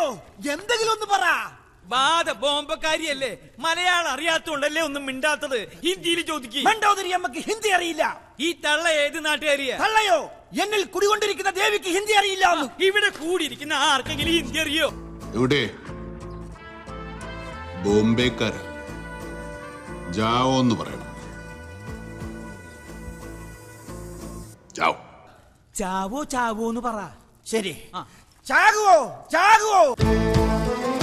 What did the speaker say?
പറയോ എന്തെങ്കിലും ഒന്ന് പറ വാദ ബോംബക്കാരിയല്ലേ മലയാളം അറിയാത്തോണ്ടല്ലേ ഒന്നും മിണ്ടാത്തത് ഹിന്ദിയിൽ ചോദിക്ക് മണ്ടോദരി അമ്മക്ക് ഹിന്ദി അറിയില്ല ഈ തള്ള ഏത് നാട്ടുകാരിയാ തള്ളയോ എന്നിൽ കുടികൊണ്ടിരിക്കുന്ന ദേവിക്ക് ഹിന്ദി അറിയില്ല എന്ന്. ഇവിടെ കൂടിയിരിക്കുന്ന ആർക്കെങ്കിലും ഹിന്ദി അറിയോ എവിടെ ബോംബേക്കാർ ജാവോ എന്ന് പറയണം ജാവോ ചാവോ ചാവോ എന്ന് പറ ശരി ചാകുവോ ചാകുവോ